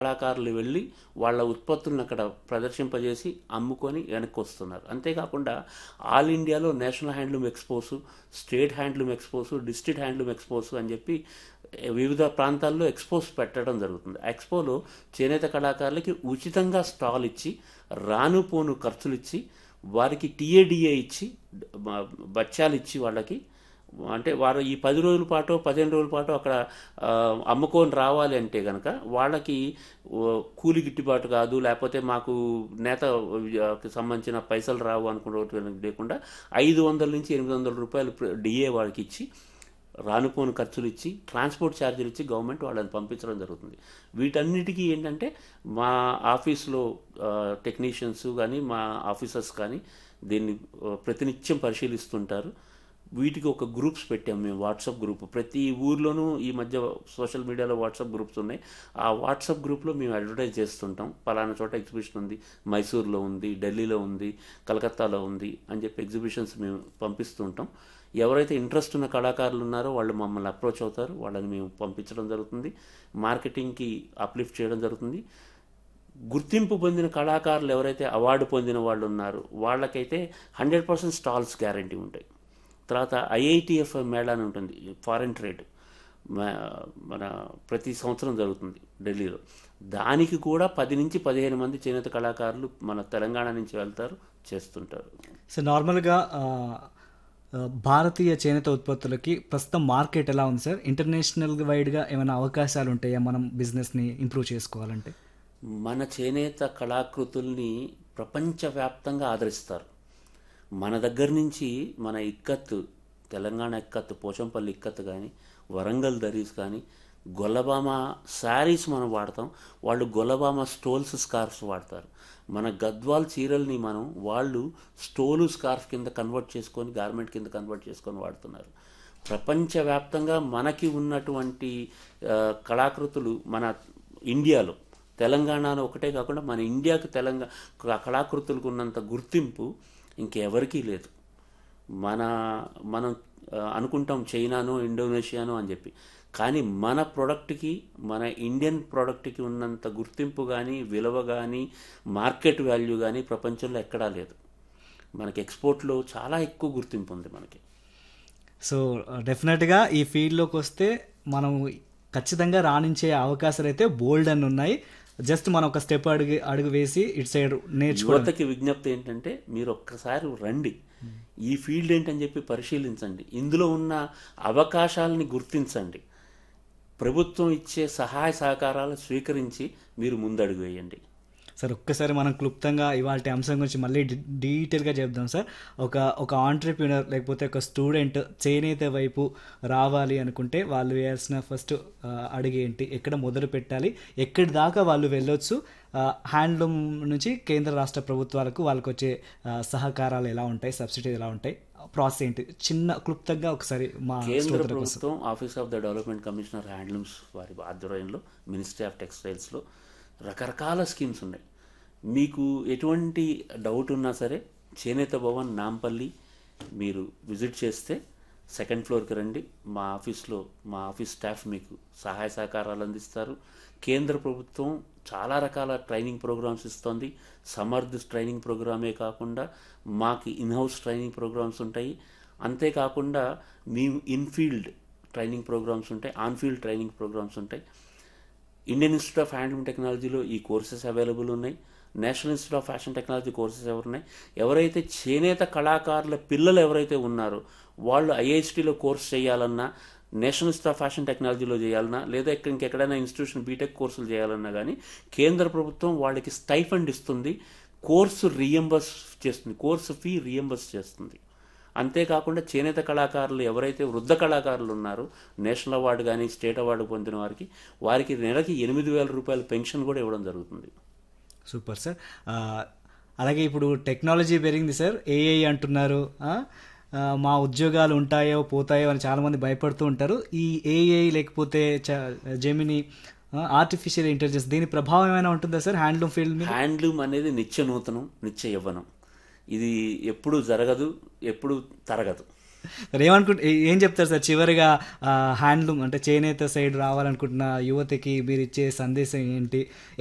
కళాకారులు వెళ్ళి వాళ్ళ ఉత్పత్తులను అక్కడ ప్రదర్శింపజేసి అమ్ముకొని వెనక్కి వస్తున్నారు అంతేకాకుండా ఆల్ ఇండియాలో national handloom expos state handloom expos district handloom expos అని చెప్పి వివిధ ప్రాంతాల్లో ఎక్స్పోస్ పెట్టడం జరుగుతుంది ఎక్స్పోలో చేనేత కళాకారులకి ఉచితంగా స్టాల్ ఇచ్చి రాను పోను ఖర్చులు ఇచ్చి వారికి టీఏడిఏ ఇచ్చి బ- బచ్చాలు ఇచ్చి వాళ్ళకి అంటే వారు ఈ పది రోజుల పాటు పదిహేను రోజుల పాటు అక్కడ ఆ, అమ్ముకొని రావాలి అంటే కనుక వాళ్ళకి ఓ, కూలి గిట్టుబాటు కాదు లేకపోతే మాకు నేత ఆ, కి సంబంధించిన పైసలు రావు అనుకునే లేకుండా ఐదు వందల నుంచి ఎనిమిది వందల రూపాయలు డిఏ వాళ్ళకి ఇచ్చి రానుపోని ఖర్చులు ఇచ్చి ట్రాన్స్పోర్ట్ ఛార్జీలు ఇచ్చి గవర్నమెంట్ వాళ్ళని పంపించడం జరుగుతుంది వీటన్నిటికీ ఏంటంటే మా ఆఫీస్లో టెక్నీషియన్స్ కానీ మా ఆఫీసర్స్ కానీ దీన్ని ఆ, ప్రతినిత్యం పరిశీలిస్తుంటారు వీటికి ఒక గ్రూప్స్ పెట్టాం మేము వాట్సాప్ గ్రూప్ ప్రతి ఊర్లోనూ ఈ మధ్య సోషల్ మీడియాలో వాట్సాప్ గ్రూప్స్ ఉన్నాయి ఆ వాట్సాప్ గ్రూప్లో మేము అడ్వర్టైజ్ చేస్తుంటాం పలానా చోట ఎగ్జిబిషన్ ఉంది మైసూర్లో ఉంది ఢిల్లీలో ఉంది కలకత్తాలో ఉంది అని చెప్పి ఎగ్జిబిషన్స్ మేము పంపిస్తుంటాం ఎవరైతే ఇంట్రెస్ట్ ఉన్న కళాకారులు ఉన్నారో వాళ్ళు మమ్మల్ని అప్రోచ్ అవుతారు వాళ్ళని మేము పంపించడం జరుగుతుంది మార్కెటింగ్కి అప్లిఫ్ట్ చేయడం జరుగుతుంది గుర్తింపు పొందిన కళాకారులు ఎవరైతే అవార్డు పొందిన వాళ్ళు ఉన్నారో వాళ్ళకైతే హండ్రెడ్ పర్సెంట్ స్టాల్స్ గ్యారంటీ ఉంటాయి తర్వాత ఐఐటిఎఫ్ మేళా అని ఉంటుంది ఫారెన్ ట్రేడ్ మన ప్రతి సంవత్సరం జరుగుతుంది ఢిల్లీలో దానికి కూడా పది నుంచి పదిహేను మంది చేనేత కళాకారులు మన తెలంగాణ నుంచి వెళ్తారు చేస్తుంటారు సో నార్మల్గా ఆ, ఆ, భారతీయ చేనేత ఉత్పత్తులకి ప్రస్తుతం మార్కెట్ ఎలా ఉంది సార్ ఇంటర్నేషనల్ వైడ్గా ఏమైనా అవకాశాలు ఉంటాయా మనం బిజినెస్ని ఇంప్రూవ్ చేసుకోవాలంటే మన చేనేత కళాకృతుల్ని ప్రపంచవ్యాప్తంగా ఆదరిస్తారు మన దగ్గర నుంచి మన ఇక్కత్తు తెలంగాణ ఇక్కత్తు పోచంపల్లి ఇక్కత్తు కానీ వరంగల్ దరీస్ కానీ గొల్లబామ శారీస్ మనం వాడతాం వాళ్ళు గొల్లబామ స్టోల్స్ స్కార్ఫ్స్ వాడతారు మన గద్వాల్ చీరల్ని మనం వాళ్ళు స్టోలు స్కార్ఫ్ కింద కన్వర్ట్ చేసుకొని గార్మెంట్ కింద కన్వర్ట్ చేసుకొని వాడుతున్నారు ప్రపంచవ్యాప్తంగా మనకి ఉన్నటువంటి ఆ, కళాకృతులు మన ఇండియాలో తెలంగాణలో ఒకటే కాకుండా మన ఇండియాకి తెలంగాణ కళాకృతులకు ఉన్నంత గుర్తింపు ఇంకెవరికీ లేదు మన మనం ఆ, అనుకుంటాం చైనానో ఇండోనేషియానో అని చెప్పి కానీ మన ప్రోడక్ట్కి మన ఇండియన్ ప్రోడక్ట్కి ఉన్నంత గుర్తింపు కానీ విలువ కానీ మార్కెట్ వాల్యూ కానీ ప్రపంచంలో ఎక్కడా లేదు మనకి ఎక్స్పోర్ట్లో చాలా ఎక్కువ గుర్తింపు ఉంది మనకి సో డెఫినెట్గా ఈ ఫీల్డ్లోకి వస్తే మనం ఖచ్చితంగా రాణించే అవకాశాలు అయితే బోల్డ్ అని ఉన్నాయి జస్ట్ మనం ఒక స్టెప్ అడుగు అడుగు వేసి ఇటు సైడ్ నేర్చుకోవడం యువతకి విజ్ఞప్తి ఏంటంటే మీరు ఒక్కసారి రండి ఈ ఫీల్డ్ ఏంటని చెప్పి పరిశీలించండి ఇందులో ఉన్న అవకాశాలని గుర్తించండి ప్రభుత్వం ఇచ్చే సహాయ సహకారాలు స్వీకరించి మీరు ముందడుగు వేయండి సార్ ఒక్కసారి మనం క్లుప్తంగా ఇవాళ అంశం గురించి మళ్ళీ డి- డీటెయిల్గా చెప్దాం సార్ ఒక ఒక ఆంటర్ప్రినర్ లేకపోతే ఒక స్టూడెంట్ చేనేత వైపు రావాలి అనుకుంటే వాళ్ళు వేయాల్సిన ఫస్ట్ అడుగు ఏంటి ఎక్కడ మొదలు పెట్టాలి ఎక్కడి దాకా వాళ్ళు వెళ్ళొచ్చు హ్యాండ్లూమ్ నుంచి కేంద్ర రాష్ట్ర ప్రభుత్వాలకు వాళ్ళకి వచ్చే ఆ, సహకారాలు ఎలా ఉంటాయి సబ్సిడీ ఎలా ఉంటాయి ప్రాసెస్ ఏంటి చిన్న క్లుప్తంగా ఒకసారి మా కేంద్ర శ్రోతల కోసం ప్రభుత్వం office of the development commissioner handlooms వారి ఆధ్వర్యంలో మినిస్ట్రీ ఆఫ్ టెక్స్టైల్స్లో రకరకాల స్కీమ్స్ ఉన్నాయి మీకు ఎటువంటి డౌట్ ఉన్నా సరే చేనేత భవన్ నాంపల్లి మీరు విజిట్ చేస్తే సెకండ్ ఫ్లోర్కి రండి మా ఆఫీస్లో మా ఆఫీస్ స్టాఫ్ మీకు సహాయ సహకారాలు అందిస్తారు కేంద్ర ప్రభుత్వం చాలా రకాల ట్రైనింగ్ ప్రోగ్రామ్స్ ఇస్తుంది సమర్థ్ ట్రైనింగ్ ప్రోగ్రామే కాకుండా మాకు ఇన్హౌస్ ట్రైనింగ్ ప్రోగ్రామ్స్ ఉంటాయి అంతేకాకుండా మేము ఇన్ఫీల్డ్ ట్రైనింగ్ ప్రోగ్రామ్స్ ఉంటాయి ఆన్ ఫీల్డ్ ట్రైనింగ్ ప్రోగ్రామ్స్ ఉంటాయి ఇండియన్ ఇన్స్టిట్యూట్ ఆఫ్ హ్యాండ్లూమ్ టెక్నాలజీలో ఈ కోర్సెస్ అవైలబుల్ ఉన్నాయి national institute of fashion technology courses ఎవరు ఉన్నాయి ఎవరైతే చేనేత కళాకారుల పిల్లలు ఎవరైతే ఉన్నారో వాళ్ళు ఐఐఎస్టీలో కోర్స్ చేయాలన్నా నేషనల్ ఇన్స్టిట్యూట్ ఆఫ్ ఫ్యాషన్ టెక్నాలజీలో చేయాలన్నా లేదా ఇక్కడ ఇంకెక్కడైనా ఇన్స్టిట్యూషన్ బీటెక్ కోర్సులు చేయాలన్నా కానీ కేంద్ర ప్రభుత్వం వాళ్ళకి స్టైఫండ్ ఇస్తుంది కోర్సు రియంబర్స్ చేస్తుంది కోర్సు ఫీ రియంబర్స్ చేస్తుంది అంతేకాకుండా చేనేత కళాకారులు ఎవరైతే వృద్ధ కళాకారులు ఉన్నారో నేషనల్ అవార్డు కానీ స్టేట్ అవార్డు పొందిన వారికి వారికి నెలకి ఎనిమిది వేల రూపాయల పెన్షన్ కూడా ఇవ్వడం జరుగుతుంది సూపర్ సార్ ఆ, అలాగే ఇప్పుడు టెక్నాలజీ పెరిగింది సార్ ఏఐ అంటున్నారు ఆ, ఆ, మా ఉద్యోగాలు ఉంటాయో పోతాయో అని చాలామంది భయపడుతూ ఉంటారు ఈ ఏఐ లేకపోతే జెమిని ఆర్టిఫిషియల్ ఇంటెలిజెన్స్ దీని ప్రభావం ఏమైనా ఉంటుందా సార్ హ్యాండ్లూమ్ ఫీల్డ్ మీద హ్యాండ్లూమ్ అనేది నిత్య నూతనం నిత్య యవ్వనం ఇది ఎప్పుడు జరగదు ఎప్పుడు తరగదు సార్ ఏమనుకుంటే ఏం చెప్తారు సార్ చివరిగా హ్యాండ్లూమ్ అంటే చేనేత సైడ్ రావాలనుకుంటున్న యువతకి మీరు ఇచ్చే సందేశం ఏంటి